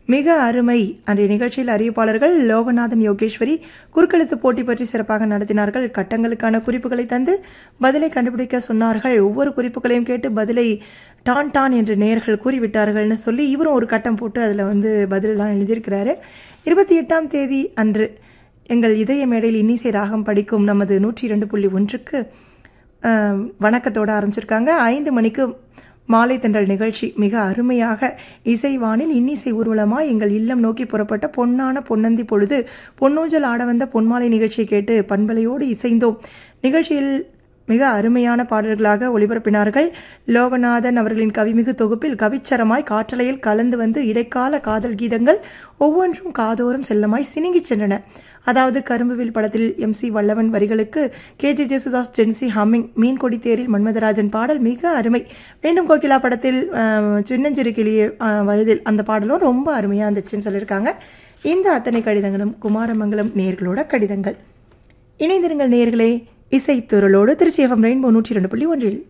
மிக அருமை அன்றைய நிகழ்ச்சியில் அறிவிப்பாளர்கள் லோகநாதன் யோகேஸ்வரி குறுக்கெழுத்து போட்டி பற்றி சிறப்பாக நடத்தினார்கள் கட்டங்களுக்கான குறிப்புகளை தந்து பதிலை கண்டுபிடிக்க சொன்னார்கள் ஒவ்வொரு குறிப்புகளையும் கேட்டு பதிலை டான் டான் என்று நேர்கள் கூறிவிட்டார்கள்னு சொல்லி இவரும் ஒரு கட்டம் போட்டு அதில் வந்து பதிலெல்லாம் எழுதியிருக்கிறாரு இருபத்தி எட்டாம் தேதி அன்று எங்கள் இதய மேடையில் இன்னிசை ராகம் படிக்கும் நமது நூற்றி இரண்டு புள்ளி ஒன்றுக்கு அஹ், வணக்கத்தோட ஆரம்பிச்சிருக்காங்க ஐந்து மணிக்கு மாலை தென்றல் நிகழ்ச்சி மிக அருமையாக இசைவானில் இன்னிசை ஊர்வலமாய் எங்கள் இல்லம் நோக்கி புறப்பட்ட பொன்னான பொன்னந்தி பொழுது பொன்னூஞ்சல் ஆட வந்த பொன்மாலை நிகழ்ச்சியை கேட்டு பண்பலையோடு இசைந்தோம் நிகழ்ச்சியில் மிக அருமையான பாடல்களாக ஒளிபரப்பினார்கள் லோகநாதன் அவர்களின் கவிமிகு தொகுப்பில் கவிச்சரமாய் காற்றலையில் கலந்து வந்து இடைக்கால காதல் கீதங்கள் ஒவ்வொன்றும் காதோறும் செல்லமாய் சினுங்கிச் சென்றன அதாவது கரும்புவில் படத்தில் எம் சி வல்லவன் வரிகளுக்கு K J Jesudas Jency humming மீன்கொடி தேரில் மன்மதராஜன் பாடல் மிக அருமை மீண்டும் கோகிலா படத்தில் அஹ், சின்னஞ்சிறு கிளிய அஹ், வயதில் அந்த பாடலும் ரொம்ப அருமையாக இருந்துச்சுன்னு சொல்லியிருக்காங்க இந்த அத்தனை கடிதங்களும் குமாரமங்கலம் நேர்களோட கடிதங்கள் இணைந்திருங்கள் நேர்களே இசைத்துறலோடு திருச்சி எஃப்எம் ரெயின்போ நூற்றி ரெண்டு புள்ளி ஒன்றில்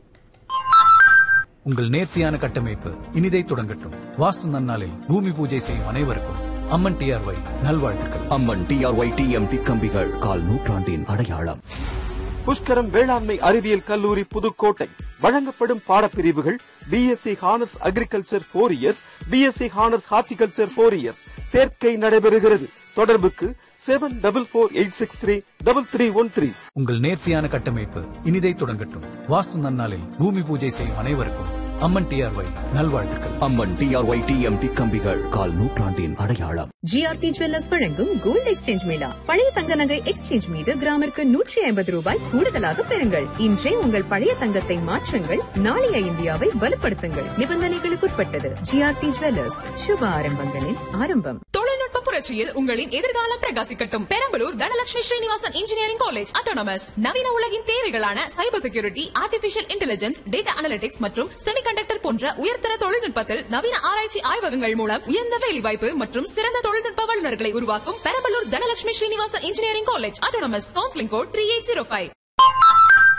உங்கள் நேர்த்தியான கட்டமைப்பு இனிதை தொடங்கட்டும் வாஸ்து நன்னாளில் பூமி பூஜை செய்யும் அனைவருக்கும் அம்மன் டிஆர்ஒய் நல்வாழ்த்துக்கள் அம்மன் டிஆர்ஒய் டிஎம்டி கம்பிகள் கால் நூற்றாண்டின் அடையாளம் புஷ்கரம் வேளாண்மை அறிவியல் கல்லூரி புதுக்கோட்டை வழங்கப்படும் பாடப்பிரிவுகள் BSc honours agriculture four years BSc honours horticulture four years சேர்க்கை நடைபெறுகிறது தொடர்புக்கு seven double four eight six three double three one three உங்கள் நேர்த்தியான கட்டமைப்பு இனிதை தொடங்கட்டும் வாஸ்து நன்னாளில் பூமி பூஜை செய்யும் அனைவருக்கும் அம்மன் டிஆர்ஒய் நல்வாழ்த்துக்கள் அம்மன் டிஆர்ஒய் டிஎம்டி கம்பிகள் கால் நூற்றாண்டின் அடையாளம் ஜிஆர்டி ஜுவல்லர்ஸ் வழங்கும் கோல்ட் எக்ஸ்சேஞ்ச் மேளா பழைய தங்க நகை எக்ஸ்சேஞ்ச் மீது கிராமிற்கு நூற்றி ஐம்பது ரூபாய் கூடுதலாக பெறுங்கள் இன்றே உங்கள் பழைய தங்கத்தை மாற்றுங்கள் நாளைய இந்தியாவை வலுப்படுத்துங்கள் நிபந்தனைகளுக்குட்பட்டது ஜிஆர்டி ஜுவல்லர்ஸ் சுப ஆரம்பங்களின் ஆரம்பம் தொழில்நுட்ப புரட்சியில் உங்களின் எதிர்காலம் பிரகாசிக்கட்டும் Perambalur Dhanalakshmi Srinivasan engineering college autonomous நவீன உலகின் தேவைகளான cyber security artificial intelligence data analytics மற்றும் செமிகண்டக்டர் போன்ற உயர்தர தொழில்நுட்பத்தில் நவீன ஆராய்ச்சி ஆய்வகங்கள் மூலம் உயர்ந்த வேலைவாய்ப்பு மற்றும் சிறந்த தொழில்நுட்ப வல்லுநர்களை உருவாக்கும் Perambalur Dhanalakshmi Srinivasan engineering college autonomous counselling code three eight zero five